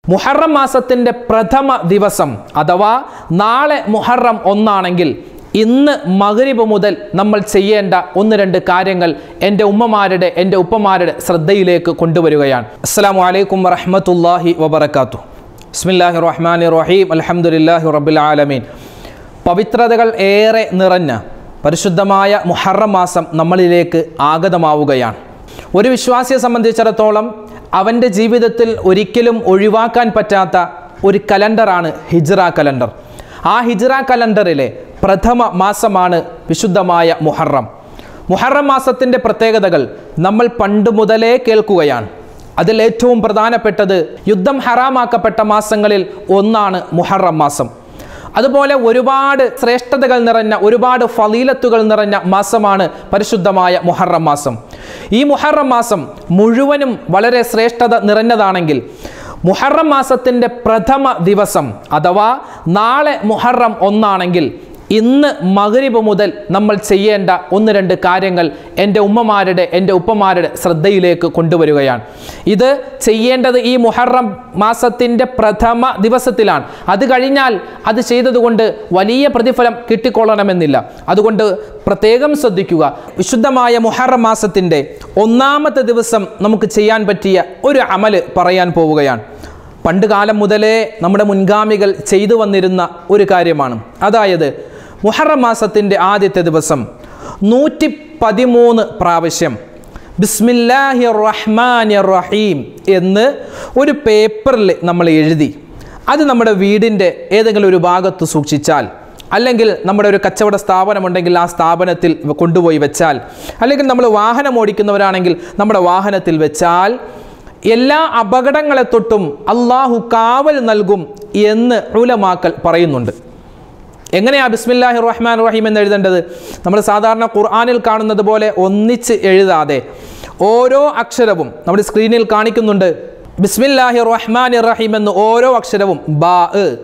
മുഹറം മാസത്തിൻ്റെ പ്രഥമ ദിവസം അഥവാ നാളെ മുഹറം ഒന്നാണെങ്കിൽ ഇന്ന് മകരിബ് മുതൽ നമ്മൾ ചെയ്യേണ്ട ഒന്ന് രണ്ട് കാര്യങ്ങൾ എൻ്റെ ഉമ്മമാരുടെ എൻ്റെ ഉപ്പമാരുടെ ശ്രദ്ധയിലേക്ക് കൊണ്ടുവരികയാണ് അസ്സാം വലൈക്കും വറഹമത്തല്ലാഹി വബർക്കാത്തു ബിസ്മില്ലാഹി റഹ്മാൻ റഹീം അലഹമുല്ലാഹി റബ്ബിൽ ആലമീൻ പവിത്രതകൾ ഏറെ നിറഞ്ഞ പരിശുദ്ധമായ മുഹറം മാസം നമ്മളിലേക്ക് ആഗതമാവുകയാണ് ഒരു വിശ്വാസിയെ സംബന്ധിച്ചിടത്തോളം അവൻ്റെ ജീവിതത്തിൽ ഒരിക്കലും ഒഴിവാക്കാൻ പറ്റാത്ത ഒരു കലണ്ടറാണ് ഹിജ്റ കലണ്ടർ ആ ഹിജ്റ കലണ്ടറിലെ പ്രഥമ മാസമാണ് വിശുദ്ധമായ മുഹറം മുഹറം മാസത്തിൻ്റെ പ്രത്യേകതകൾ നമ്മൾ പണ്ട് മുതലേ കേൾക്കുകയാണ് അതിൽ ഏറ്റവും പ്രധാനപ്പെട്ടത് യുദ്ധം ഹറാമാക്കപ്പെട്ട മാസങ്ങളിൽ ഒന്നാണ് മുഹറം മാസം അതുപോലെ ഒരുപാട് ശ്രേഷ്ഠതകൾ നിറഞ്ഞ ഒരുപാട് ഫലീലത്തുകൾ നിറഞ്ഞ മാസമാണ് പരിശുദ്ധമായ മുഹറം മാസം ഈ മുഹറം മാസം മുഴുവനും വളരെ ശ്രേഷ്ഠത നിറഞ്ഞതാണെങ്കിൽ മുഹറം മാസത്തിൻ്റെ പ്രഥമ ദിവസം അഥവാ നാളെ മുഹറം ഒന്നാണെങ്കിൽ ഇന്ന് മകരിബ് മുതൽ നമ്മൾ ചെയ്യേണ്ട ഒന്ന് രണ്ട് കാര്യങ്ങൾ എൻ്റെ ഉമ്മമാരുടെ എൻ്റെ ഉപ്പമാരുടെ ശ്രദ്ധയിലേക്ക് കൊണ്ടുവരികയാണ് ഇത് ചെയ്യേണ്ടത് ഈ മുഹറം മാസത്തിൻ്റെ പ്രഥമ ദിവസത്തിലാണ് അത് കഴിഞ്ഞാൽ അത് ചെയ്തതുകൊണ്ട് വലിയ പ്രതിഫലം കിട്ടിക്കൊള്ളണമെന്നില്ല അതുകൊണ്ട് പ്രത്യേകം ശ്രദ്ധിക്കുക വിശുദ്ധമായ മുഹറം മാസത്തിൻ്റെ ഒന്നാമത്തെ ദിവസം നമുക്ക് ചെയ്യാൻ പറ്റിയ ഒരു അമല് പറയാൻ പോവുകയാണ് പണ്ട് കാലം മുതലേ നമ്മുടെ മുൻഗാമികൾ ചെയ്തു വന്നിരുന്ന ഒരു കാര്യമാണ് അതായത് മുഹറം മാസത്തിൻ്റെ ആദ്യത്തെ ദിവസം നൂറ്റി പതിമൂന്ന് പ്രാവശ്യം ബിസ്മില്ലാഹി റഹ്മാൻ റഹീം എന്ന് ഒരു പേപ്പറിൽ നമ്മൾ എഴുതി അത് നമ്മുടെ വീടിൻ്റെ ഏതെങ്കിലും ഒരു ഭാഗത്ത് സൂക്ഷിച്ചാൽ അല്ലെങ്കിൽ നമ്മുടെ ഒരു കച്ചവട സ്ഥാപനമുണ്ടെങ്കിൽ ആ സ്ഥാപനത്തിൽ കൊണ്ടുപോയി വെച്ചാൽ അല്ലെങ്കിൽ നമ്മൾ വാഹനം ഓടിക്കുന്നവരാണെങ്കിൽ നമ്മുടെ വാഹനത്തിൽ വെച്ചാൽ എല്ലാ അപകടങ്ങളെ തൊട്ടും അള്ളാഹു കാവൽ നൽകും എന്ന് ഉലമാക്കൽ പറയുന്നുണ്ട് എങ്ങനെയാ ബിസ്മില്ലാഹി റഹ്മാൻ റഹീം എന്ന് എഴുതേണ്ടത് നമ്മൾ സാധാരണ ഖുർആാനിൽ കാണുന്നത് പോലെ ഒന്നിച്ച് എഴുതാതെ ഓരോ അക്ഷരവും നമ്മുടെ സ്ക്രീനിൽ കാണിക്കുന്നുണ്ട് ബിസ്മില്ലാഹി റഹ്മാൻ റഹീം എന്ന് ഓരോ അക്ഷരവും ബാ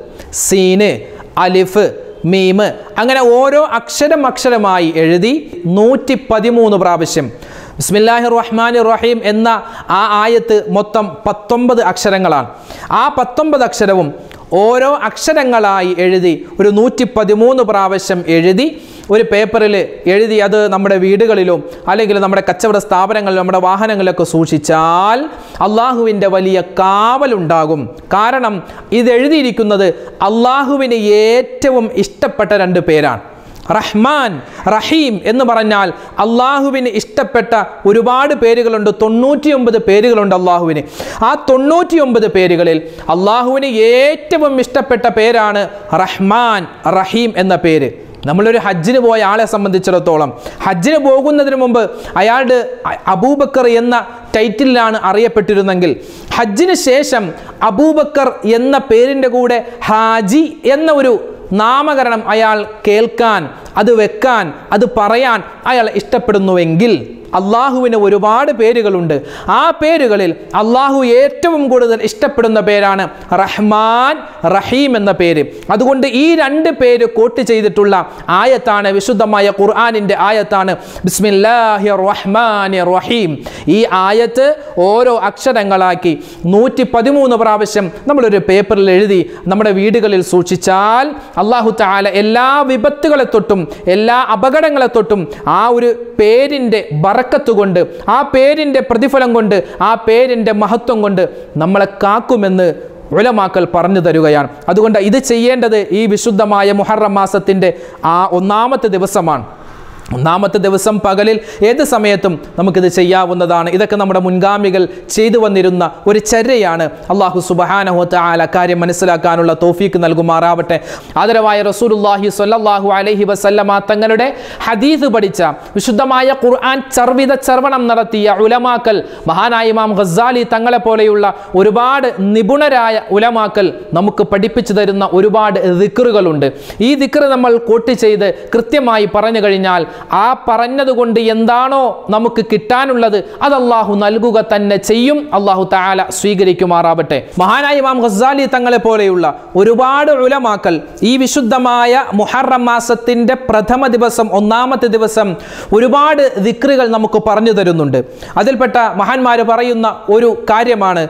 സീന് അലിഫ് മീമ് അങ്ങനെ ഓരോ അക്ഷരം അക്ഷരമായി എഴുതി നൂറ്റി പതിമൂന്ന് പ്രാവശ്യം ബിസ്മില്ലാഹി റഹ്മാൻ റഹീം എന്ന ആ ആയത്ത് മൊത്തം പത്തൊമ്പത് അക്ഷരങ്ങളാണ് ആ പത്തൊമ്പത് അക്ഷരവും ഓരോ അക്ഷരങ്ങളായി എഴുതി ഒരു നൂറ്റി പതിമൂന്ന് പ്രാവശ്യം എഴുതി ഒരു പേപ്പറിൽ എഴുതി അത് നമ്മുടെ വീടുകളിലും അല്ലെങ്കിൽ നമ്മുടെ കച്ചവട സ്ഥാപനങ്ങളിലും നമ്മുടെ വാഹനങ്ങളിലൊക്കെ സൂക്ഷിച്ചാൽ അള്ളാഹുവിൻ്റെ വലിയ കാവലുണ്ടാകും കാരണം ഇത് എഴുതിയിരിക്കുന്നത് അള്ളാഹുവിന് ഏറ്റവും ഇഷ്ടപ്പെട്ട രണ്ട് പേരാണ് റഹ്മാൻ റഹീം എന്ന് പറഞ്ഞാൽ അള്ളാഹുവിന് ഇഷ്ടപ്പെട്ട ഒരുപാട് പേരുകളുണ്ട് തൊണ്ണൂറ്റിയൊമ്പത് പേരുകളുണ്ട് അള്ളാഹുവിന് ആ തൊണ്ണൂറ്റിയൊമ്പത് പേരുകളിൽ അള്ളാഹുവിന് ഏറ്റവും ഇഷ്ടപ്പെട്ട പേരാണ് റഹ്മാൻ റഹീം എന്ന പേര് നമ്മളൊരു ഹജ്ജിന് പോയ ആളെ സംബന്ധിച്ചിടത്തോളം ഹജ്ജിന് പോകുന്നതിന് മുമ്പ് അയാളുടെ അബൂബക്കർ എന്ന ടൈറ്റിലാണ് അറിയപ്പെട്ടിരുന്നെങ്കിൽ ഹജ്ജിന് ശേഷം അബൂബക്കർ എന്ന പേരിൻ്റെ കൂടെ ഹാജി എന്ന ഒരു നാമകരണം അയാൾ കേൾക്കാൻ അത് വെക്കാൻ അത് പറയാൻ അയാൾ ഇഷ്ടപ്പെടുന്നുവെങ്കിൽ അള്ളാഹുവിന് ഒരുപാട് പേരുകളുണ്ട് ആ പേരുകളിൽ അള്ളാഹു ഏറ്റവും കൂടുതൽ ഇഷ്ടപ്പെടുന്ന പേരാണ് റഹ്മാൻ റഹീം എന്ന പേര് അതുകൊണ്ട് ഈ രണ്ട് പേര് കോട്ട് ചെയ്തിട്ടുള്ള ആയത്താണ് വിശുദ്ധമായ ഖുർആാനിൻ്റെ ആയത്താണ് ബിസ്മില്ലാഹി റഹ്മാൻ റഹീം ഈ ആയത്ത് ഓരോ അക്ഷരങ്ങളാക്കി നൂറ്റി പതിമൂന്ന് പ്രാവശ്യം നമ്മളൊരു പേപ്പറിൽ എഴുതി നമ്മുടെ വീടുകളിൽ സൂക്ഷിച്ചാൽ അള്ളാഹു താല എല്ലാ വിപത്തുകളെ തൊട്ടും എല്ലാ അപകടങ്ങളെ തൊട്ടും ആ ഒരു പേരിൻ്റെ ബറക്കത്ത് കൊണ്ട് ആ പേരിൻ്റെ പ്രതിഫലം കൊണ്ട് ആ പേരിൻ്റെ മഹത്വം കൊണ്ട് നമ്മളെ കാക്കുമെന്ന് ഉലമാക്കൽ പറഞ്ഞു തരുകയാണ് അതുകൊണ്ട് ഇത് ചെയ്യേണ്ടത് ഈ വിശുദ്ധമായ മുഹറം മാസത്തിൻ്റെ ആ ഒന്നാമത്തെ ദിവസമാണ് ഒന്നാമത്തെ ദിവസം പകലിൽ ഏത് സമയത്തും നമുക്കിത് ചെയ്യാവുന്നതാണ് ഇതൊക്കെ നമ്മുടെ മുൻഗാമികൾ ചെയ്തു വന്നിരുന്ന ഒരു ചര്യയാണ് അള്ളാഹു സുബഹാനഹുത്ത ആല കാര്യം മനസ്സിലാക്കാനുള്ള തോഫീക്ക് നൽകുമാറാവട്ടെ ആദരവായ റസൂലുല്ലാഹി സ്വല്ലല്ലാഹു അലൈഹി വസല്ലമ തങ്ങളുടെ ഹദീസ് പഠിച്ച വിശുദ്ധമായ ഖുർആൻ ചർവിത ചർവണം നടത്തിയ ഉലമാക്കൽ മഹാനായ ഇമാം ഖസാലി തങ്ങളെ പോലെയുള്ള ഒരുപാട് നിപുണരായ ഉലമാക്കൽ നമുക്ക് പഠിപ്പിച്ചു തരുന്ന ഒരുപാട് ദിക്റുകളുണ്ട് ഈ ദിക്റ് നമ്മൾ കോട്ട് ചെയ്ത് കൃത്യമായി പറഞ്ഞു കഴിഞ്ഞാൽ ആ പറഞ്ഞതുകൊണ്ട് എന്താണോ നമുക്ക് കിട്ടാനുള്ളത് അത് അള്ളാഹു നൽകുക തന്നെ ചെയ്യും അള്ളാഹു താല സ്വീകരിക്കുമാറാവട്ടെ മഹാനായ ഇമാം ഖസാലി തങ്ങളെ പോലെയുള്ള ഒരുപാട് ഉലമാക്കൽ ഈ വിശുദ്ധമായ മുഹറം മാസത്തിൻ്റെ പ്രഥമ ദിവസം ഒന്നാമത്തെ ദിവസം ഒരുപാട് ദിക്റുകൾ നമുക്ക് പറഞ്ഞു തരുന്നുണ്ട് അതിൽപ്പെട്ട മഹാന്മാർ പറയുന്ന ഒരു കാര്യമാണ്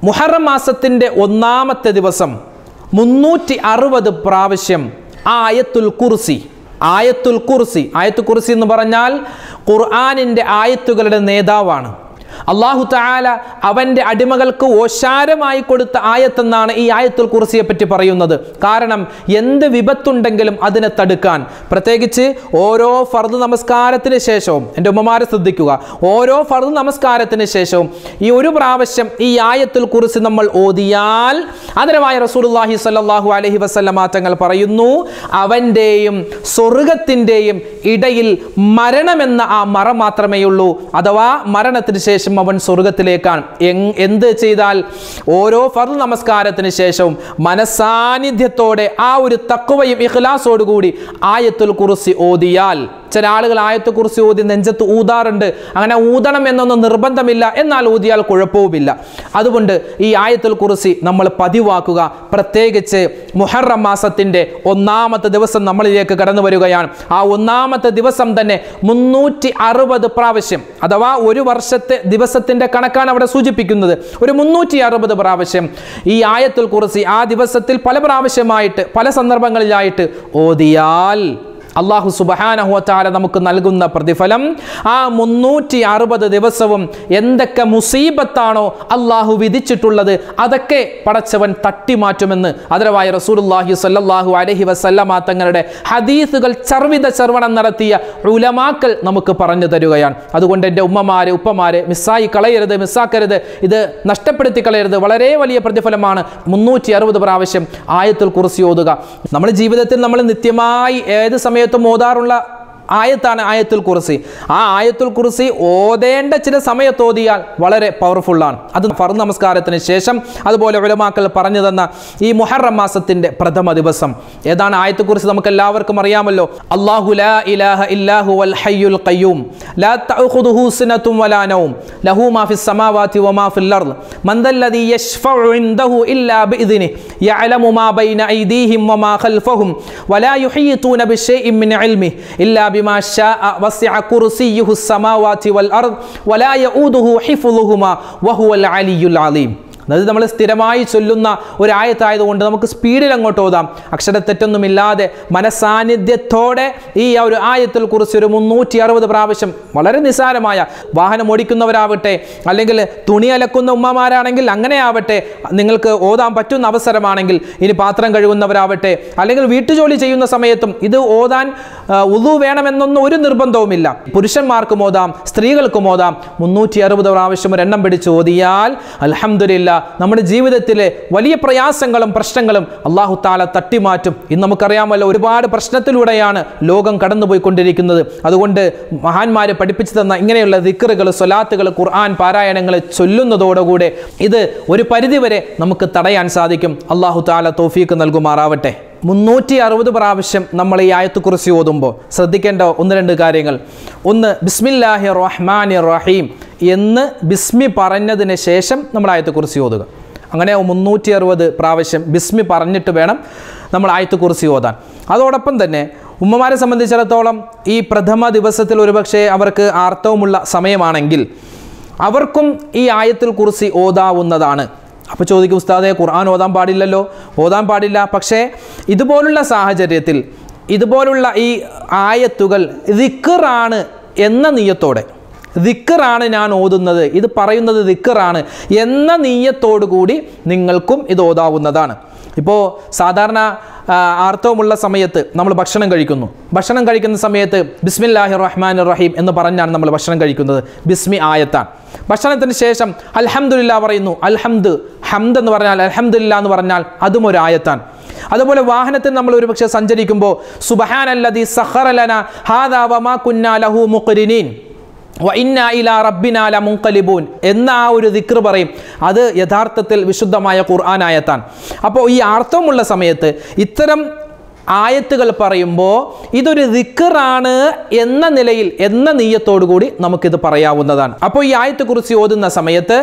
മുഹറം മാസത്തിൻ്റെ ഒന്നാമത്തെ ദിവസം മുന്നൂറ്റി അറുപത് പ്രാവശ്യം ആയത്തുൽ കുർസി ആയത്തുൽ കുർസി ആയത്തുൽ കുർസി എന്ന് പറഞ്ഞാൽ ഖുർആാനിൻ്റെ ആയത്തുകളുടെ നേതാവാണ് അള്ളാഹു താല അവൻ്റെ അടിമകൾക്ക് ഓശാരമായി കൊടുത്ത ആയത്തെന്നാണ് ഈ ആയത്തുൽ കുർസിയെ പറ്റി പറയുന്നത് കാരണം എന്ത് വിപത്തുണ്ടെങ്കിലും അതിനെ തടുക്കാൻ പ്രത്യേകിച്ച് ഓരോ ഫർദ് നമസ്കാരത്തിന് ശേഷവും എൻ്റെ ഉമ്മമാരെ ശ്രദ്ധിക്കുക ഓരോ ഫർദ് നമസ്കാരത്തിന് ശേഷവും ഈ ഒരു പ്രാവശ്യം ഈ ആയത്തുൽ കുർസി നമ്മൾ ഓതിയാൽ ആദരവായ റസൂലുള്ളാഹി സ്വല്ലല്ലാഹു അലൈഹി വസല്ലമ തങ്ങൾ പറയുന്നു അവൻ്റെയും സ്വർഗത്തിൻ്റെയും ഇടയിൽ മരണമെന്ന ആ മറ മാത്രമേ ഉള്ളൂ അഥവാ മരണത്തിന് ശേഷം അവൻ സ്വർഗത്തിലേക്കാണ് എങ്- എന്ത് ചെയ്താൽ ഓരോ ഫർദ് നമസ്കാരത്തിന് ശേഷവും മനസാന്നിധ്യത്തോടെ ആ ഒരു തക്കുവയും ഇഖ്ലാസോടുകൂടി ആയത്തുൽ കുറിസി ഓതിയാൽ ചില ആളുകൾ ആയത്തുൽ കുറിസി ഓതി നെഞ്ചത്ത് ഊതാറുണ്ട് അങ്ങനെ ഊതണം എന്നൊന്നും നിർബന്ധമില്ല എന്നാൽ ഊതിയാൽ കുഴപ്പവുമില്ല അതുകൊണ്ട് ഈ ആയത്തുൽ കുറിസി നമ്മൾ പതിവാക്കുക പ്രത്യേകിച്ച് മുഹറം മാസത്തിൻ്റെ ഒന്നാമത്തെ ദിവസം നമ്മളിലേക്ക് കടന്നു വരികയാണ് ആ ഒന്നാമത്തെ ദിവസം തന്നെ മുന്നൂറ്റി അറുപത് പ്രാവശ്യം അഥവാ ഒരു വർഷത്തെ ദിവസത്തിൻ്റെ കണക്കാണ് അവിടെ സൂചിപ്പിക്കുന്നത് ഒരു മുന്നൂറ്റി അറുപത് പ്രാവശ്യം ഈ ആയത്തുൽ കുറിസി ആ ദിവസത്തിൽ പല പ്രാവശ്യമായിട്ട് പല സന്ദർഭങ്ങളിലായിട്ട് ഓതിയാൽ അള്ളാഹു സുബഹാനഹുവത്താല നമുക്ക് നൽകുന്ന പ്രതിഫലം ആ മുന്നൂറ്റി അറുപത് ദിവസവും എന്തൊക്കെ മുസീബത്താണോ അള്ളാഹു വിധിച്ചിട്ടുള്ളത് അതൊക്കെ പടച്ചവൻ തട്ടിമാറ്റുമെന്ന് അതരവായ റസൂലുള്ളാഹി സ്വല്ലല്ലാഹു അലൈഹി വസല്ലമ തങ്ങളുടെ ഹദീസുകൾ ചർവിത ചർവണം നടത്തിയ ഉലമാക്കൾ നമുക്ക് പറഞ്ഞു തരുകയാണ് അതുകൊണ്ട് എൻ്റെ ഉമ്മമാര് ഉപ്പമാര് മിസ്സായി കളയരുത് മിസ്സാക്കരുത് ഇത് നഷ്ടപ്പെടുത്തി കളയരുത് വളരെ വലിയ പ്രതിഫലമാണ് മുന്നൂറ്റി അറുപത് പ്രാവശ്യം ആയത്തുൽ കുറിസി ഓതുക നമ്മൾ ജീവിതത്തിൽ നമ്മൾ നിത്യമായി ഏത് സമയത്തും ഓതാറുള്ള ആയത്താണ് ആയത്തുൽ കുറിസി ആ ആയത്തുൽ കുറിസി ഓതേണ്ട ചില സമയത്ത് ഓതിയാൽ വളരെ പവർഫുള്ളാണ് അത് ഫറു നമസ്കാരത്തിന് ശേഷം അതുപോലെ ഉലമാക്കൾ പറഞ്ഞു തന്ന ഈ മുഹറം മാസത്തിന്റെ പ്രഥമ ദിവസം ഏതാണ് ആയത്തുൽ കുറിസി നമുക്ക് എല്ലാവർക്കും അറിയാമല്ലോ അല്ലാഹു ലാ ഇലാഹ ഇല്ലാഹു വൽ ഹയ്യുൽ ഖയ്യൂം ലാ തഅഖുദുഹു സിനത്തും വലാ നൗം ലഹു മാ ഫിസ് സമാവാതി വമാ ഫിൽ അർദ് മൻ ദല്ലദി യശ്ഫഉ ഇൻദഹു ഇല്ലാ ബിഇذنه يعلم ما بين أيديهم وما خلفهم ولا يحيطون بشيء من علمه إلا بما شاء وسع كرسيه السماوات والأرض ولا يؤوده حفظهما وهو العلي العظيم അതായത് നമ്മൾ സ്ഥിരമായി ചൊല്ലുന്ന ഒരായത്തായതുകൊണ്ട് നമുക്ക് സ്പീഡിൽ അങ്ങോട്ട് ഓതാം അക്ഷരത്തെറ്റൊന്നുമില്ലാതെ മനസാന്നിധ്യത്തോടെ ഈ ആ ഒരു ആയത്തിൽ കുറിച്ച് ഒരു മുന്നൂറ്റി അറുപത് പ്രാവശ്യം വളരെ നിസ്സാരമായ വാഹനം ഓടിക്കുന്നവരാവട്ടെ അല്ലെങ്കിൽ തുണി അലക്കുന്ന ഉമ്മമാരാണെങ്കിൽ അങ്ങനെ ആവട്ടെ നിങ്ങൾക്ക് ഓതാൻ പറ്റുന്ന അവസരമാണെങ്കിൽ ഇനി പാത്രം കഴുകുന്നവരാവട്ടെ അല്ലെങ്കിൽ വീട്ടുജോലി ചെയ്യുന്ന സമയത്തും ഇത് ഓതാൻ ആ, ഉളു വേണമെന്നൊന്നും ഒരു നിർബന്ധവുമില്ല പുരുഷന്മാർക്കും ഓതാം സ്ത്രീകൾക്കും ഓതാം മുന്നൂറ്റി അറുപത് പ്രാവശ്യം ഒരു എണ്ണം പിടിച്ച് ഓതിയാൽ അൽഹംദുലില്ല നമ്മുടെ ജീവിതത്തിലെ വലിയ പ്രയാസങ്ങളും പ്രശ്നങ്ങളും അള്ളാഹു താല തട്ടിമാറ്റും ഇന്ന് നമുക്കറിയാമല്ലോ ഒരുപാട് പ്രശ്നത്തിലൂടെയാണ് ലോകം കടന്നുപോയിക്കൊണ്ടിരിക്കുന്നത് അതുകൊണ്ട് മഹാന്മാര് പഠിപ്പിച്ചു തന്ന ഇങ്ങനെയുള്ള ദിക്കറുകൾ സ്വലാത്തുകൾ ഖുർആൻ പാരായണങ്ങൾ ചൊല്ലുന്നതോടുകൂടെ ഇത് ഒരു പരിധിവരെ നമുക്ക് തടയാൻ സാധിക്കും അള്ളാഹു താല തോഫീക്ക് നൽകുമാറാവട്ടെ മുന്നൂറ്റി അറുപത് പ്രാവശ്യം നമ്മൾ ഈ ആയത്തുക്കുറിച്ച് ഓതുമ്പോൾ ശ്രദ്ധിക്കേണ്ട ഒന്ന് രണ്ട് കാര്യങ്ങൾ ഒന്ന് ബിസ്മില്ലാഹി റഹ്മാനി റഹീം എന്ന് ബിസ്മി പറഞ്ഞതിന് ശേഷം നമ്മൾ ആയത്തുക്കുറിച്ച് ഓതുക അങ്ങനെ മുന്നൂറ്റി അറുപത് പ്രാവശ്യം ബിസ്മി പറഞ്ഞിട്ട് വേണം നമ്മൾ ആയത്തുക്കുറിച്ച് ഓതാൻ അതോടൊപ്പം തന്നെ ഉമ്മമാരെ സംബന്ധിച്ചിടത്തോളം ഈ പ്രഥമ ദിവസത്തിൽ ഒരുപക്ഷെ അവർക്ക് ആർത്തവമുള്ള സമയമാണെങ്കിൽ അവർക്കും ഈ ആയത്തിൽ കുറിച്ച് ഓതാവുന്നതാണ് അപ്പോൾ ചോദിക്കും ഉസ്താദെ ഖുർആൻ ഓതാൻ പാടില്ലല്ലോ ഓതാൻ പാടില്ല പക്ഷേ ഇതുപോലുള്ള സാഹചര്യത്തിൽ ഇതുപോലുള്ള ഈ ആയത്തുകൾ ദിക്കറാണ് എന്ന നീയത്തോടെ ദിക്കറാണ് ഞാൻ ഓതുന്നത് ഇത് പറയുന്നത് ദിക്കറാണ് എന്ന നീയത്തോടു കൂടി നിങ്ങൾക്കും ഇത് ഓതാവുന്നതാണ് ഇപ്പോൾ സാധാരണ ആ, ആർത്തവമുള്ള സമയത്ത് നമ്മൾ ഭക്ഷണം കഴിക്കുന്നു ഭക്ഷണം കഴിക്കുന്ന സമയത്ത് ബിസ്മില്ലാഹി റഹ്മാൻ റഹീം എന്ന് പറഞ്ഞാണ് നമ്മൾ ഭക്ഷണം കഴിക്കുന്നത് ബിസ്മി ആയത്താണ് ഭക്ഷണത്തിന് ശേഷം അൽഹംദുലില്ല പറയുന്നു അൽഹംദ് ഹംദ് എന്ന് പറഞ്ഞാൽ അൽഹംദുലില്ല എന്ന് പറഞ്ഞാൽ അതും ഒരു ആയത്താണ് അതുപോലെ വാഹനത്തിൽ നമ്മൾ ഒരുപക്ഷെ സഞ്ചരിക്കുമ്പോൾ സുബഹാനല്ലദി സഹറലന ഹാദാ വമാ കുന്നാ ലഹു മുഖ്രിനീൻ വഇന്നാ ഇലാ റബ്ബിനാ ലമുൻഖലിബൂൻ എന്ന ആ ഒരു ദിക്ർ പറയും അത് യഥാർത്ഥത്തിൽ വിശുദ്ധമായ ഖുർആനായത്താണ് അപ്പോൾ ഈ ആർത്തവമുള്ള സമയത്ത് ഇത്തരം ആയത്തുകൾ പറയുമ്പോൾ ഇതൊരു ദിക്കറാണ് എന്ന നിലയിൽ എന്ന നീയത്തോടു കൂടി നമുക്കിത് പറയാവുന്നതാണ് അപ്പോൾ ഈ ആയത്തെക്കുറിച്ച് ഓതുന്ന സമയത്ത്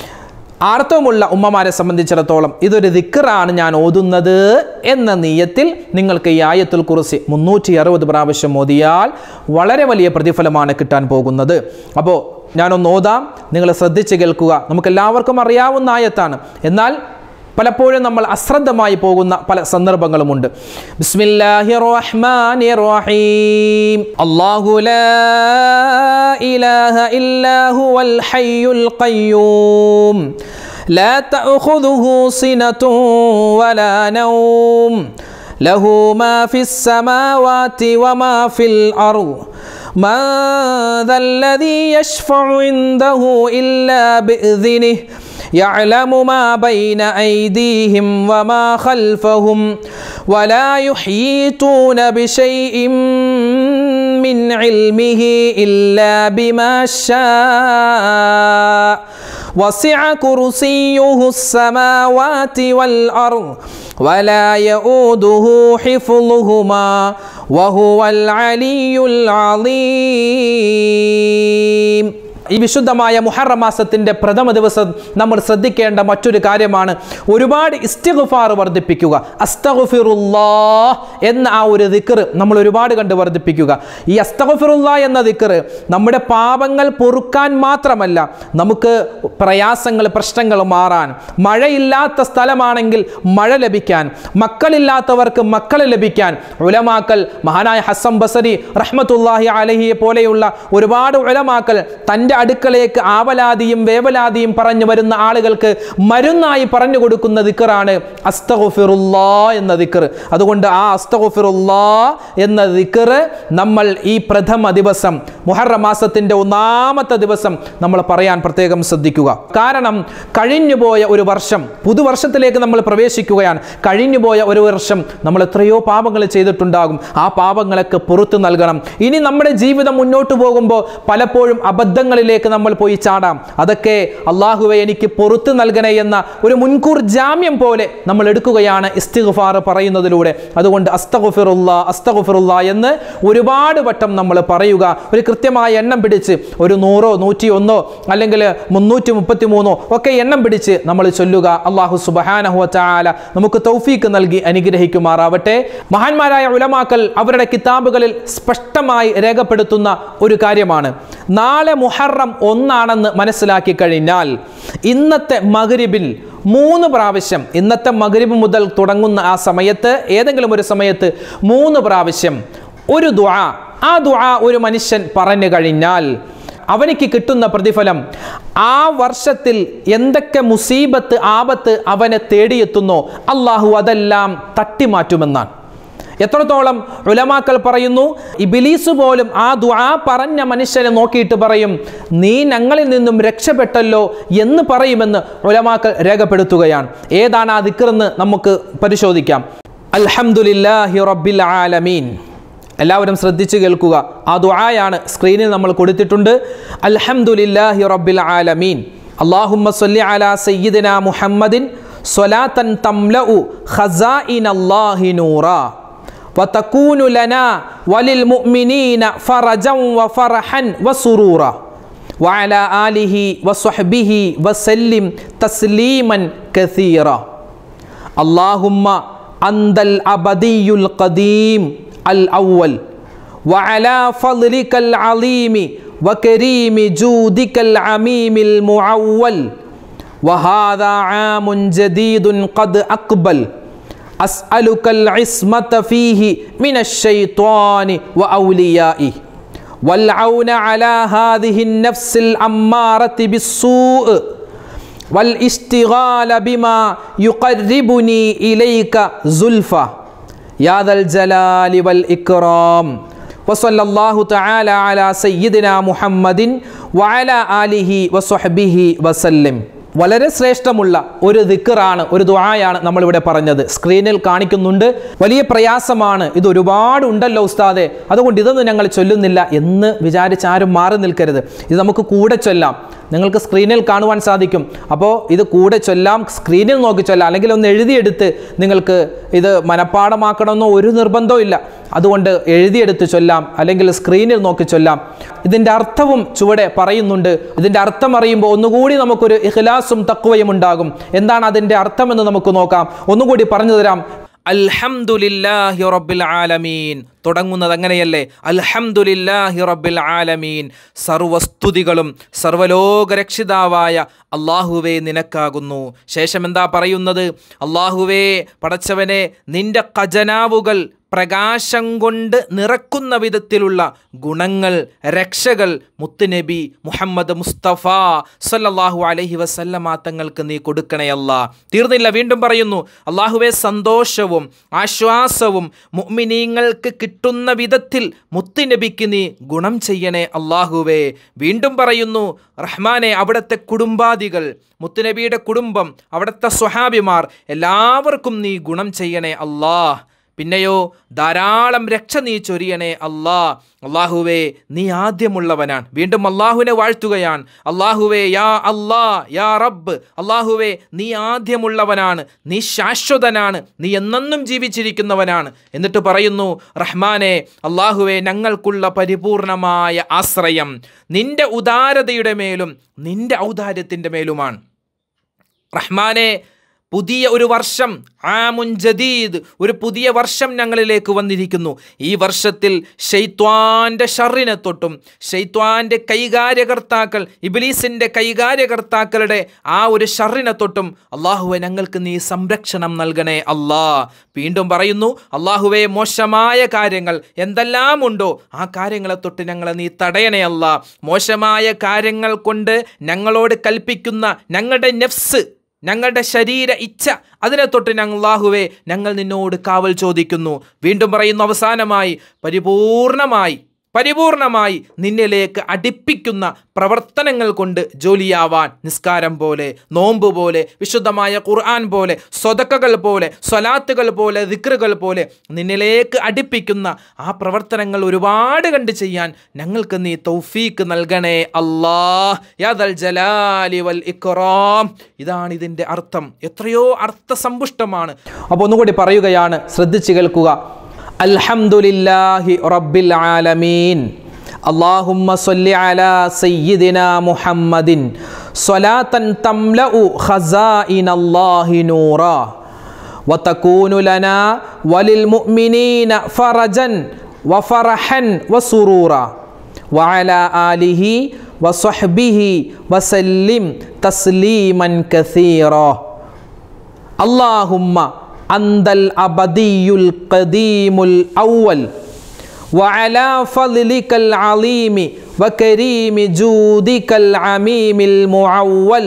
ആർത്തവമുള്ള ഉമ്മമാരെ സംബന്ധിച്ചിടത്തോളം ഇതൊരു ദിക്കറാണ് ഞാൻ ഓതുന്നത് എന്ന നീയത്തിൽ നിങ്ങൾക്ക് ഈ ആയത്തുൽ കുറിച്ച് മുന്നൂറ്റി അറുപത് പ്രാവശ്യം ഓതിയാൽ വളരെ വലിയ പ്രതിഫലമാണ് കിട്ടാൻ പോകുന്നത് അപ്പോൾ ഞാനൊന്ന് ഓതാം നിങ്ങൾ ശ്രദ്ധിച്ച് കേൾക്കുക നമുക്കെല്ലാവർക്കും അറിയാവുന്ന ആയത്താണ് എന്നാൽ പലപ്പോഴും നമ്മൾ അശ്രദ്ധമായി പോകുന്ന പല സന്ദർഭങ്ങളുമുണ്ട് ബിസ്മില്ലാഹി റഹ്മാനി റഹീം അല്ലാഹു ലാ ഇലാഹ ഇല്ലാ ഹുവൽ ഹയ്യുൽ ഖയ്യൂം لا تأخذه سنة ولا نوم له ما في السماوات وما في الأرض من ذا الذي يشفع عنده إلا بإذنه يعلم ما بين أيديهم وما خلفهم ولا يحيطون بشيء من علمه إلا بما شاء وسع كرسيه السماوات والأرض ولا يؤوده حفظهما وهو العلي العظيم ഈ വിശുദ്ധമായ മുഹറം മാസത്തിൻ്റെ പ്രഥമ ദിവസം നമ്മൾ ശ്രദ്ധിക്കേണ്ട മറ്റൊരു കാര്യമാണ് ഒരുപാട് ഇസ്തിഗ്ഫാർ വർദ്ധിപ്പിക്കുക അസ്തഗ്ഫിറുല്ലാ എന്ന ആ ഒരു ദിക്കർ നമ്മൾ ഒരുപാട് കണ്ട് വർദ്ധിപ്പിക്കുക ഈ അസ്തഗ്ഫിറുല്ലാ എന്ന ദിക്കർ നമ്മുടെ പാപങ്ങൾ പൊറുക്കാൻ മാത്രമല്ല നമുക്ക് പ്രയാസങ്ങൾ പ്രശ്നങ്ങൾ മാറാൻ മഴയില്ലാത്ത സ്ഥലമാണെങ്കിൽ മഴ ലഭിക്കാൻ മക്കളില്ലാത്തവർക്ക് മക്കളെ ലഭിക്കാൻ ഉലമാക്കൽ മഹാനായ ഹസം ബസരി റഹ്മത്തുല്ലാഹി അലഹിയെ പോലെയുള്ള ഒരുപാട് ഉലമാക്കൽ തൻ്റെ അടുക്കളേക്ക് ആവലാതിയും വേവലാതിയും പറഞ്ഞു വരുന്ന ആളുകൾക്ക് മരുന്നായി പറഞ്ഞു കൊടുക്കുന്ന ദിക്കറാണ് അസ്തഗുഫിറുല്ലാ എന്ന ദിക്കർ അതുകൊണ്ട് ആ അസ്തഗുഫിറുല്ലാ എന്ന ദിക്കർ നമ്മൾ ഈ പ്രഥമ ദിവസം മുഹറ മാസത്തിൻ്റെ ഒന്നാമത്തെ ദിവസം നമ്മൾ പറയാൻ പ്രത്യേകം ശ്രദ്ധിക്കുക കാരണം കഴിഞ്ഞുപോയ ഒരു വർഷം പുതുവർഷത്തിലേക്ക് നമ്മൾ പ്രവേശിക്കുകയാണ് കഴിഞ്ഞുപോയ ഒരു വർഷം നമ്മൾ എത്രയോ പാപങ്ങൾ ചെയ്തിട്ടുണ്ടാകും ആ പാപങ്ങളൊക്കെ പുറത്തു നൽകണം ഇനി നമ്മുടെ ജീവിതം മുന്നോട്ട് പോകുമ്പോൾ പലപ്പോഴും അബദ്ധങ്ങളിലേക്ക് നമ്മൾ പോയി ചാടാം അതൊക്കെ അള്ളാഹുവെ എനിക്ക് പുറത്തു നൽകണേ എന്ന ഒരു മുൻകൂർ ജാമ്യം പോലെ നമ്മൾ എടുക്കുകയാണ് ഇസ്തിഗ്ഫാർ പറയുന്നതിലൂടെ അതുകൊണ്ട് അസ്തഗുഫിറുല്ല അസ്തഗുഫിറുല്ല എന്ന് ഒരുപാട് വട്ടം നമ്മൾ പറയുക ഒരു കൃത്യമായ എണ്ണം പിടിച്ച് ഒരു നൂറോ നൂറ്റി ഒന്നോ അല്ലെങ്കിൽ മുന്നൂറ്റി മുപ്പത്തി മൂന്നോ ഒക്കെ എണ്ണം പിടിച്ച് നമ്മൾ ചൊല്ലുക അള്ളാഹു സുബഹാനഹു ചാല നമുക്ക് തൗഫീക്ക് നൽകി അനുഗ്രഹിക്കുമാറാവട്ടെ മഹാന്മാരായ ഉലമാക്കൽ അവരുടെ കിതാബുകളിൽ സ്പഷ്ടമായി രേഖപ്പെടുത്തുന്ന ഒരു കാര്യമാണ് നാളെ മുഹറം ഒന്നാണെന്ന് മനസ്സിലാക്കി കഴിഞ്ഞാൽ ഇന്നത്തെ മകരിബിൽ മൂന്ന് പ്രാവശ്യം ഇന്നത്തെ മകരിബ് മുതൽ തുടങ്ങുന്ന ആ സമയത്ത് ഏതെങ്കിലും ഒരു സമയത്ത് മൂന്ന് പ്രാവശ്യം ഒരു ദുആ ആ ദുആ ഒരു മനുഷ്യൻ പറഞ്ഞു കഴിഞ്ഞാൽ അവനിക്ക് കിട്ടുന്ന പ്രതിഫലം ആ വർഷത്തിൽ എന്തൊക്കെ മുസീബത്ത് ആപത്ത് അവനെ തേടിയെത്തുന്നോ അള്ളാഹു അതെല്ലാം തട്ടിമാറ്റുമെന്നാണ് എത്രത്തോളം ഉലമാക്കൾ പറയുന്നു ഇബിലീസ് പോലും ആ ദുആ പറഞ്ഞ മനുഷ്യനെ നോക്കിയിട്ട് പറയും നീ ഞങ്ങളിൽ നിന്നും രക്ഷപ്പെട്ടല്ലോ എന്ന് പറയുമെന്ന് ഉലമാക്കൾ രേഖപ്പെടുത്തുകയാണ് ഏതാണ് ആ ദിക്കറെന്ന് നമുക്ക് പരിശോധിക്കാം അൽഹംദുലില്ലാഹി റബ്ബിൽ ആലമീൻ എല്ലാവരും ശ്രദ്ധിച്ചു കേൾക്കുക ആ ദുആയാണ് സ്ക്രീനിൽ നമ്മൾ കൊടുത്തിട്ടുണ്ട് അൽഹംദുലില്ലാഹി റബ്ബിൽ ആലമീൻ അല്ലാഹുമ്മ സ്വല്ലി അലാ സയ്യിദിന മുഹമ്മദിൻ സ്വലാത്തൻ തംലഉ ഖസാഇനല്ലാഹി നൂറാ وتكون لنا وللمؤمنين فرجا وفرحا وسرورا وعلى آله وصحبه وسلم تسليما كثيرا اللهم أنت الأبدي القديم الأول وعلى فضلك العظيم وكريم جودك العميم المعول وهذا عام جديد قد أقبل أسألك العصمة فيه من الشيطان وأوليائه والعون على هذه النفس الأمارة بالسوء والاشتغال بما يقربني إليك زلفى يا ذا الجلال والإكرام وصلى الله تعالى على سيدنا محمد وعلى آله وصحبه وسلم വളരെ ശ്രേഷ്ഠമുള്ള ഒരു ദിക്കറാണ് ഒരു ദുആയാണ് നമ്മളിവിടെ പറഞ്ഞത് സ്ക്രീനിൽ കാണിക്കുന്നുണ്ട് വലിയ പ്രയാസമാണ് ഇത് ഒരുപാട് ഉണ്ടല്ലോ ഉസ്താദെ അതുകൊണ്ട് ഇതൊന്നും ഞങ്ങൾ ചൊല്ലുന്നില്ല എന്ന് വിചാരിച്ച് ആരും മാറി നിൽക്കരുത് ഇത് നമുക്ക് കൂടെ ചൊല്ലാം നിങ്ങൾക്ക് സ്ക്രീനിൽ കാണുവാൻ സാധിക്കും അപ്പോൾ ഇത് കൂടെ ചൊല്ലാം സ്ക്രീനിൽ നോക്കി ചൊല്ലാം അല്ലെങ്കിൽ ഒന്ന് എഴുതിയെടുത്ത് നിങ്ങൾക്ക് ഇത് മനഃപ്പാടമാക്കണമെന്നോ ഒരു നിർബന്ധവും ഇല്ല അതുകൊണ്ട് എഴുതിയെടുത്ത് ചൊല്ലാം അല്ലെങ്കിൽ സ്ക്രീനിൽ നോക്കി ചൊല്ലാം ഇതിൻ്റെ അർത്ഥവും ചുവടെ പറയുന്നുണ്ട് ഇതിൻ്റെ അർത്ഥം അറിയുമ്പോൾ ഒന്നുകൂടി നമുക്കൊരു ഇഖ്ലാസും തക്വയും ഉണ്ടാകും എന്താണ് അതിൻ്റെ അർത്ഥമെന്ന് നമുക്ക് നോക്കാം ഒന്നുകൂടി പറഞ്ഞു തരാം അൽഹംദുലില്ലാഹി റബ്ബിൽ ആലമീൻ തുടങ്ങുന്നത് അങ്ങനെയല്ലേ അൽഹംദുലില്ലാഹി റബ്ബിൽ ആലമീൻ സർവസ്തുതികളും സർവലോക രക്ഷിതാവായ അള്ളാഹുവേ നിനക്കാകുന്നു ശേഷം എന്താ പറയുന്നത് അള്ളാഹുവേ പടച്ചവനെ നിന്റെ ഖജനാവുകൾ പ്രകാശം കൊണ്ട് നിറക്കുന്ന വിധത്തിലുള്ള ഗുണങ്ങൾ രക്ഷകൾ മുത്തുനബി മുഹമ്മദ് മുസ്തഫ സല്ലല്ലാഹു അലൈഹി വസല്ലമ തങ്ങൾക്ക് നീ കൊടുക്കണേ അല്ലാ തീർന്നില്ല വീണ്ടും പറയുന്നു അള്ളാഹുവെ സന്തോഷവും ആശ്വാസവും മുഅ്മിനീങ്ങൾക്ക് കിട്ടുന്ന വിധത്തിൽ മുത്തുനബിക്ക് നീ ഗുണം ചെയ്യണേ അള്ളാഹുവേ വീണ്ടും പറയുന്നു റഹ്മാനെ അവിടുത്തെ കുടുംബാദികൾ മുത്തുനബിയുടെ കുടുംബം അവിടുത്തെ സ്വഹാബിമാർ എല്ലാവർക്കും നീ ഗുണം ചെയ്യണേ അല്ലാഹ് പിന്നെയോ ധാരാളം രക്ഷ നീ ചൊരിയണേ അല്ലാ അള്ളാഹുവേ നീ ആദ്യമുള്ളവനാണ് വീണ്ടും അള്ളാഹുവിനെ വാഴ്ത്തുകയാണ് അള്ളാഹുവേ യാ അല്ലാ യാ റബ്ബ് അള്ളാഹുവേ നീ ആദ്യമുള്ളവനാണ് നീ ശാശ്വതനാണ് നീ എന്നെന്നും ജീവിച്ചിരിക്കുന്നവനാണ് എന്നിട്ട് പറയുന്നു റഹ്മാനെ അള്ളാഹുവേ ഞങ്ങൾക്കുള്ള പരിപൂർണമായ ആശ്രയം നിന്റെ ഉദാരതയുടെ മേലും നിന്റെ ഔദാര്യത്തിൻ്റെ മേലുമാണ് റഹ്മാനെ പുതിയ ഒരു വർഷം ആമുൻ ജദീദ് ഒരു പുതിയ വർഷം ഞങ്ങളിലേക്ക് വന്നിരിക്കുന്നു ഈ വർഷത്തിൽ ഷെയ്ത്വാൻ്റെ ഷറിനെ തൊട്ടും ഷെയ്ത്വാൻ്റെ കൈകാര്യകർത്താക്കൾ ഇബിലീസിൻ്റെ കൈകാര്യകർത്താക്കളുടെ ആ ഒരു ഷറിനെ തൊട്ടും അള്ളാഹുവെ ഞങ്ങൾക്ക് നീ സംരക്ഷണം നൽകണേ അല്ലാ വീണ്ടും പറയുന്നു അള്ളാഹുവെ മോശമായ കാര്യങ്ങൾ എന്തെല്ലാം ഉണ്ടോ ആ കാര്യങ്ങളെ തൊട്ട് ഞങ്ങളെ നീ തടയണേ അല്ല മോശമായ കാര്യങ്ങൾ കൊണ്ട് ഞങ്ങളോട് കൽപ്പിക്കുന്ന ഞങ്ങളുടെ നെഫ്സ് ഞങ്ങളുടെ ശരീര ഇച്ഛ അതിനെ തൊട്ട് ഞങ്ങൾ അള്ളാഹുവേ ഞങ്ങൾ നിന്നോട് കാവൽ ചോദിക്കുന്നു വീണ്ടും പറയുന്നു അവസാനമായി പരിപൂർണമായി പരിപൂർണമായി നിന്നിലേക്ക് അടുപ്പിക്കുന്ന പ്രവർത്തനങ്ങൾ കൊണ്ട് ജോലിയാവാൻ നിസ്കാരം പോലെ നോമ്പ് പോലെ വിശുദ്ധമായ ഖുർആൻ പോലെ സ്വതക്കകൾ പോലെ സ്വലാത്തുകൾ പോലെ ദിക്റുകൾ പോലെ നിന്നിലേക്ക് അടുപ്പിക്കുന്ന ആ പ്രവർത്തനങ്ങൾ ഒരുപാട് കണ്ട് ചെയ്യാൻ ഞങ്ങൾക്ക് നീ തൗഫീക്ക് നൽകണേ അല്ലാഹ് യാദൽ ജലാലി വൽ ഇക്റാം ഇതാണ് ഇതിൻ്റെ അർത്ഥം എത്രയോ അർത്ഥസമ്പുഷ്ടമാണ് അപ്പോൾ ഒന്നുകൂടി പറയുകയാണ് ശ്രദ്ധിച്ചു കേൾക്കുക അൽഹംദുലില്ലാഹി റബ്ബിൽ ആലമീൻ اللهم صل على سيدنا محمد صلاة تملأ خزائن الله نورا وتكون لنا وللمؤمنين فرجا وفرحا وسرورا وعلى آله وصحبه وسلم تسليما كثيرا اللهم أنت الأبدي القديم الأول وعلى فضلك العظيم وكريم جودك العميم المعول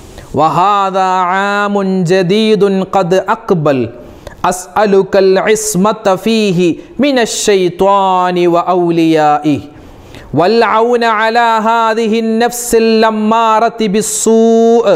وهذا عام جديد قد أقبل أسألك العصمة فيه من الشيطان وأوليائه والعون على هذه النفس اللمارة بالسوء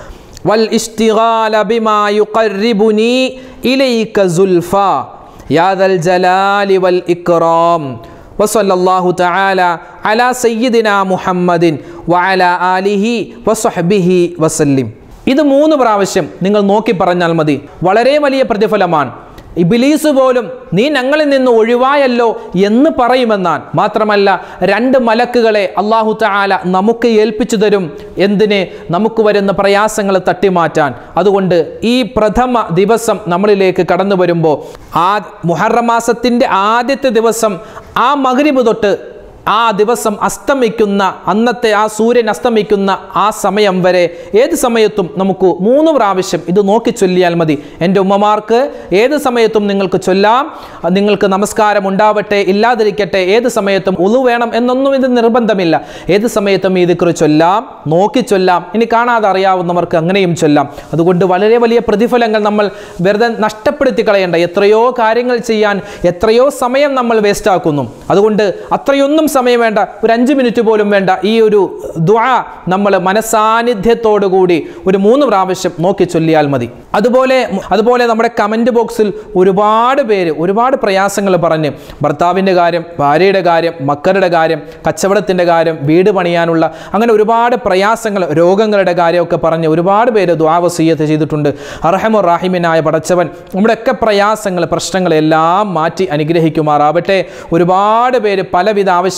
والاشتغال بما يقربني إليك زلفى يا ذا الجلال والإكرام وصلى الله تعالى على سيدنا محمد وعلى آله وصحبه وسلم ഇത് മൂന്ന് പ്രാവശ്യം നിങ്ങൾ നോക്കി പറഞ്ഞാൽ മതി വളരെ വലിയ പ്രതിഫലമാണ് ഇബിലീസ് പോലും നീ ഞങ്ങളിൽ നിന്ന് ഒഴിവായല്ലോ എന്ന് പറയുമെന്നാൻ മാത്രമല്ല രണ്ട് മലക്കുകളെ അള്ളാഹു താല നമുക്ക് ഏൽപ്പിച്ചു തരും എന്തിന് നമുക്ക് വരുന്ന പ്രയാസങ്ങൾ തട്ടിമാറ്റാൻ അതുകൊണ്ട് ഈ പ്രഥമ ദിവസം നമ്മളിലേക്ക് കടന്നു വരുമ്പോൾ ആ മുഹറം മാസത്തിൻ്റെ ആദ്യത്തെ ദിവസം ആ മകരിബ് തൊട്ട് ആ ദിവസം അസ്തമിക്കുന്ന അന്നത്തെ ആ സൂര്യൻ അസ്തമിക്കുന്ന ആ സമയം വരെ ഏത് സമയത്തും നമുക്ക് മൂന്ന് പ്രാവശ്യം ഇത് നോക്കി ചൊല്ലിയാൽ മതി എൻ്റെ ഉമ്മമാർക്ക് ഏത് സമയത്തും നിങ്ങൾക്ക് ചൊല്ലാം നിങ്ങൾക്ക് നമസ്കാരം ഉണ്ടാവട്ടെ ഇല്ലാതിരിക്കട്ടെ ഏത് സമയത്തും ഉളു വേണം എന്നൊന്നും ഇത് നിർബന്ധമില്ല ഏത് സമയത്തും ഈ ദിക്റ് ചൊല്ലാം നോക്കി ചൊല്ലാം ഇനി കാണാതെ അറിയാവുന്നവർക്ക് അങ്ങനെയും ചൊല്ലാം അതുകൊണ്ട് വളരെ വലിയ പ്രതിഫലങ്ങൾ നമ്മൾ വെറുതെ നഷ്ടപ്പെടുത്തി കളയേണ്ട എത്രയോ കാര്യങ്ങൾ ചെയ്യാൻ എത്രയോ സമയം നമ്മൾ വേസ്റ്റ് ആക്കുന്നു അതുകൊണ്ട് അത്രയൊന്നും സമയം വേണ്ട ഒരു അഞ്ച് മിനിറ്റ് പോലും വേണ്ട ഈ ഒരു ദ്വാ നമ്മൾ മനസാന്നിധ്യത്തോടു കൂടി ഒരു മൂന്ന് പ്രാവശ്യം നോക്കി ചൊല്ലിയാൽ മതി അതുപോലെ അതുപോലെ നമ്മുടെ കമൻറ്റ് ബോക്സിൽ ഒരുപാട് പേര് ഒരുപാട് പ്രയാസങ്ങൾ പറഞ്ഞ് ഭർത്താവിൻ്റെ കാര്യം ഭാര്യയുടെ കാര്യം മക്കളുടെ കാര്യം കച്ചവടത്തിൻ്റെ കാര്യം വീട് പണിയാനുള്ള അങ്ങനെ ഒരുപാട് പ്രയാസങ്ങൾ രോഗങ്ങളുടെ കാര്യമൊക്കെ പറഞ്ഞ് ഒരുപാട് പേര് ദ്വാവസീയത്ത് ചെയ്തിട്ടുണ്ട് അർഹമു റാഹിമിനായ പടച്ചവൻ നമ്മുടെയൊക്കെ പ്രയാസങ്ങൾ പ്രശ്നങ്ങളെല്ലാം മാറ്റി അനുഗ്രഹിക്കുമാറാവട്ടെ ഒരുപാട് പേര് പലവിധ ആവശ്യങ്ങൾ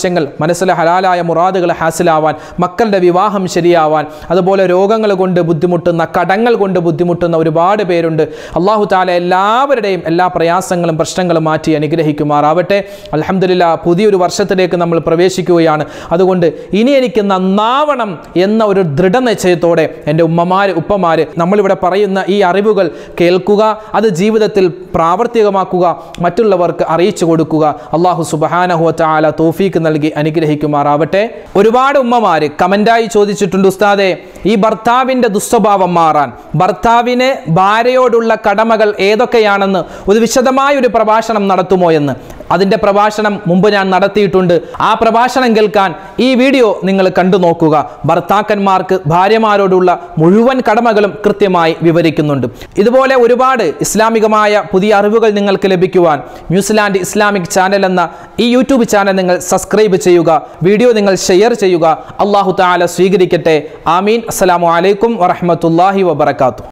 ആവശ്യങ്ങൾ മനസ്സിലെ ഹലാലായ മുറാദുകൾ ഹാസിലാവാൻ മക്കളുടെ വിവാഹം ശരിയാവാൻ അതുപോലെ രോഗങ്ങൾ കൊണ്ട് ബുദ്ധിമുട്ടുന്ന കടങ്ങൾ കൊണ്ട് ബുദ്ധിമുട്ടുന്ന ഒരുപാട് പേരുണ്ട് അള്ളാഹു താല എല്ലാവരുടെയും എല്ലാ പ്രയാസങ്ങളും പ്രശ്നങ്ങളും മാറ്റി അനുഗ്രഹിക്കുമാറാവട്ടെ അലഹമില്ല പുതിയൊരു വർഷത്തിലേക്ക് നമ്മൾ പ്രവേശിക്കുകയാണ് അതുകൊണ്ട് ഇനി എനിക്ക് നന്നാവണം എന്ന ഒരു ദൃഢനിശ്ചയത്തോടെ എൻ്റെ ഉമ്മമാര് ഉപ്പമാര് നമ്മളിവിടെ പറയുന്ന ഈ അറിവുകൾ കേൾക്കുക അത് ജീവിതത്തിൽ പ്രാവർത്തികമാക്കുക മറ്റുള്ളവർക്ക് അറിയിച്ചു കൊടുക്കുക അള്ളാഹു സുബഹാനഹു താല തോഫീക്ക് നൽകി അനുഗ്രഹിക്കുമാറാവട്ടെ ഒരുപാട് ഉമ്മമാര് കമൻ്റായി ചോദിച്ചിട്ടുണ്ട് ഉസ്താദെ ഈ ഭർത്താവിൻ്റെ ദുസ്വഭാവം മാറാൻ ഭർത്താവിന് ഭാര്യയോടുള്ള കടമകൾ ഏതൊക്കെയാണെന്ന് ഒരു വിശദമായ ഒരു പ്രഭാഷണം നടത്തുമോ എന്ന് അതിൻ്റെ പ്രഭാഷണം മുമ്പ് ഞാൻ നടത്തിയിട്ടുണ്ട് ആ പ്രഭാഷണം കേൾക്കാൻ ഈ വീഡിയോ നിങ്ങൾ കണ്ടു നോക്കുക ഭർത്താക്കന്മാർക്ക് ഭാര്യമാരോടുള്ള മുഴുവൻ കടമകളും കൃത്യമായി വിവരിക്കുന്നുണ്ട് ഇതുപോലെ ഒരുപാട് ഇസ്ലാമികമായ പുതിയ അറിവുകൾ നിങ്ങൾക്ക് ലഭിക്കുവാൻ ന്യൂസിലാൻഡ് ഇസ്ലാമിക് ചാനൽ എന്ന ഈ യൂട്യൂബ് ചാനൽ നിങ്ങൾ സബ്സ്ക്രൈബ് ചെയ്യുക വീഡിയോ നിങ്ങൾ ഷെയർ ചെയ്യുക അള്ളാഹു താല സ്വീകരിക്കട്ടെ ആമീൻ അസ്സലാമു അലൈക്കും വറഹമത്തല്ലാഹി വബർക്കാത്തു